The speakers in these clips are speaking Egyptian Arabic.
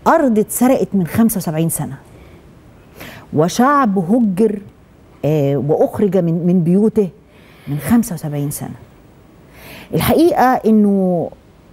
ارض اتسرقت من 75 سنه وشعب هجر آه، واخرج من من بيوته من 75 سنه الحقيقه انه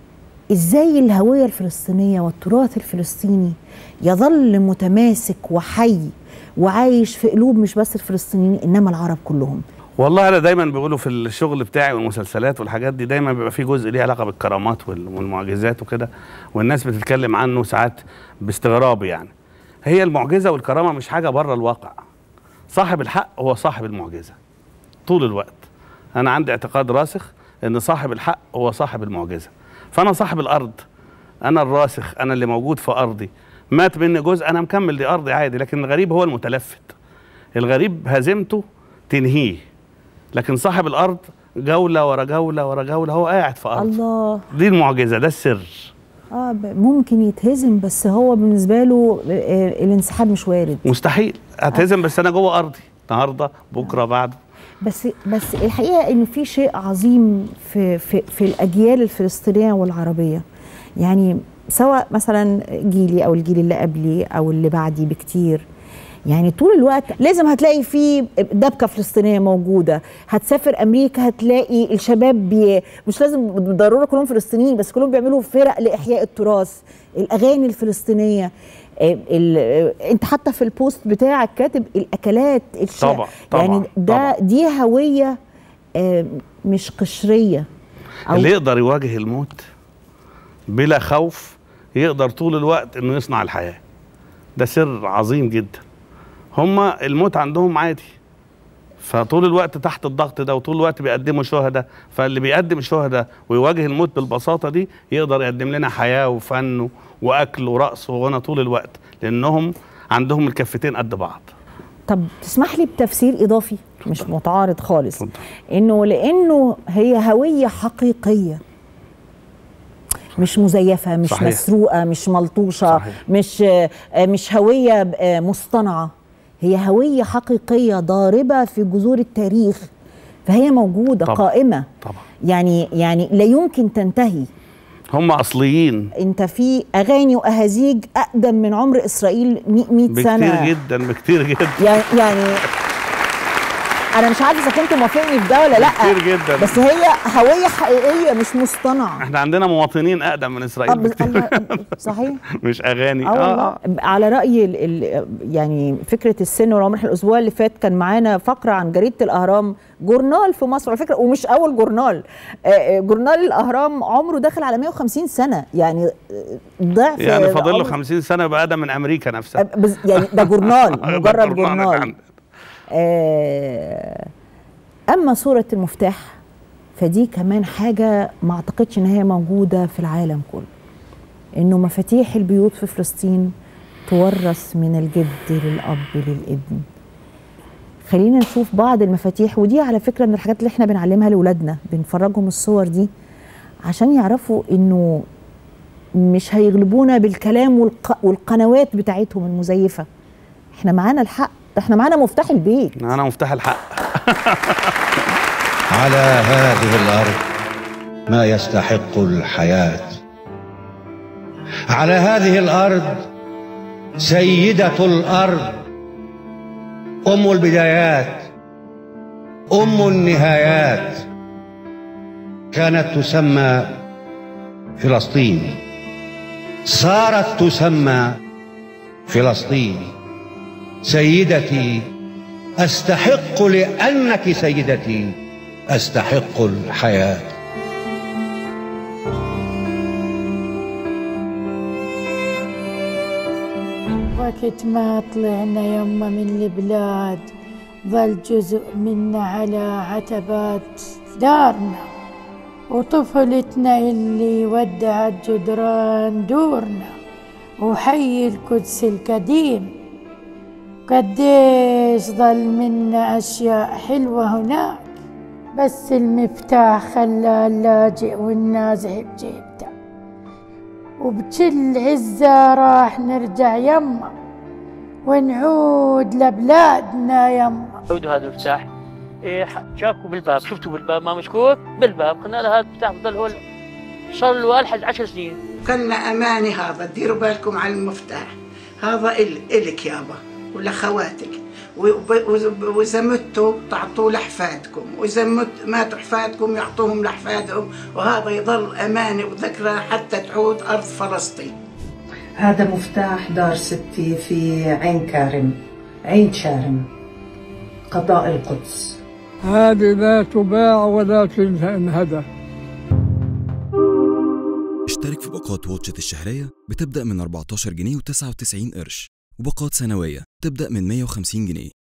ازاي الهويه الفلسطينيه والتراث الفلسطيني يظل متماسك وحي وعايش في قلوب مش بس الفلسطينيين انما العرب كلهم والله انا دايما بيقولوا في الشغل بتاعي والمسلسلات والحاجات دي دايما بيبقى في جزء ليه علاقه بالكرامات وال- والمعجزات وكده والناس بتتكلم عنه ساعات باستغراب يعني هي المعجزه والكرامه مش حاجه بره الواقع صاحب الحق هو صاحب المعجزه طول الوقت انا عندي اعتقاد راسخ ان صاحب الحق هو صاحب المعجزه فانا صاحب الارض انا الراسخ انا اللي موجود في ارضي مات مني جزء انا مكمل دي ارضي عادي لكن الغريب هو المتلفت الغريب هزيمته تنهيه لكن صاحب الارض جوله ورا جوله ورا جوله هو قاعد في ارض الله دي المعجزه ده السر اه ب- ممكن يتهزم بس هو بالنسبه له آه، الانسحاب مش وارد مستحيل هتهزم بس انا جوه ارضي النهارده بكره بعده بس بس الحقيقه انه في شيء عظيم في في في الاجيال الفلسطينيه والعربيه يعني سواء مثلا جيلي او الجيل اللي قبلي او اللي بعدي بكتير يعني طول الوقت لازم هتلاقي في دبكه فلسطينيه موجوده هتسافر امريكا هتلاقي الشباب بي مش لازم بالضروره كلهم فلسطينيين بس كلهم بيعملوا فرق لاحياء التراث الاغاني الفلسطينيه آه، ال- آه، انت حتى في البوست بتاعك كاتب الاكلات الش... طبعا، طبعا، يعني ده طبعا. دي هويه آه، مش قشريه أو اللي يقدر يواجه الموت بلا خوف يقدر طول الوقت انه يصنع الحياه ده سر عظيم جدا هما الموت عندهم عادي فطول الوقت تحت الضغط ده وطول الوقت بيقدموا شهداء فاللي بيقدم شهداء ويواجه الموت بالبساطه دي يقدر يقدم لنا حياه وفن واكل ورقص وغنى طول الوقت لانهم عندهم الكفتين قد بعض طب تسمح لي بتفسير اضافي مش متعارض خالص اتفضل. انه لانه هي هويه حقيقيه مش مزيفه مش صحيح. مسروقه مش ملطوشه صحيح. مش آه، مش هويه آه، مصطنعه هي هويه حقيقيه ضاربه في جذور التاريخ فهي موجوده طبعا. قائمه طبعا يعني يعني لا يمكن تنتهي هم اصليين انت في اغاني واهازيج اقدم من عمر اسرائيل 100 سنه بكتير جدا بكتير جدا يعني يعني انا مش عارفه اذا كنت موافقني في ده ولا لا كتير جدا. بس هي هويه حقيقيه مش مصطنعه احنا عندنا مواطنين اقدم من اسرائيل طب بكتير الله صحيح مش اغاني اه والله على راي ال ال يعني فكره السن والعمر احنا الاسبوع اللي فات كان معانا فقره عن جريده الاهرام جورنال في مصر على فكره ومش اول جورنال آه، آه، جورنال الاهرام عمره داخل على 150 سنه يعني آه، ضعف يعني فاضل له عمر- 50 سنه بقى ده من امريكا نفسها آه، بز- يعني ده جورنال ده مجرد جورنال جورنال عندنا. آه، اما صوره المفتاح فدي كمان حاجه ما اعتقدش ان هي موجوده في العالم كله انه مفاتيح البيوت في فلسطين تورث من الجد للاب للابن خلينا نشوف بعض المفاتيح ودي على فكره من الحاجات اللي احنا بنعلمها لاولادنا بنفرجهم الصور دي عشان يعرفوا انه مش هيغلبونا بالكلام والق... والقنوات بتاعتهم المزيفه احنا معانا الحق احنا معانا مفتاح البيت انا مفتاح الحق على هذه الارض ما يستحق الحياه على هذه الارض سيده الارض ام البدايات ام النهايات كانت تسمى فلسطين صارت تسمى فلسطين سيدتي استحق لانك سيدتي استحق الحياه وقت ما طلعنا يما من البلاد ظل جزء منا على عتبات دارنا وطفلتنا اللي ودعت جدران دورنا وحي القدس القديم قديش ظل منا أشياء حلوة هناك بس المفتاح خلى اللاجئ والنازح بجيبته وبكل عزة راح نرجع يما ونعود لبلادنا يما عودوا هذا المفتاح إيه ح- شافوا بالباب شفتوا بالباب ما مشكوك بالباب قلنا له هذا المفتاح بضل هو صار له الحد عشر سنين وكلنا أماني هذا ديروا بالكم على المفتاح هذا إل إلك يابا ولخواتك وب- وز- وإذا متوا تعطوه لأحفادكم وإذا مت ماتوا أحفادكم يعطوهم لأحفادهم وهذا يظل أمانة وذكرى حتى تعود أرض فلسطين هذا مفتاح دار ستي في عين كارم عين شارم قضاء القدس هذه لا تباع ولا تنهدى اشترك في باقات واتشت الشهرية بتبدأ من 14 جنيه و99 قرش وباقات سنوية تبدأ من 150 جنيه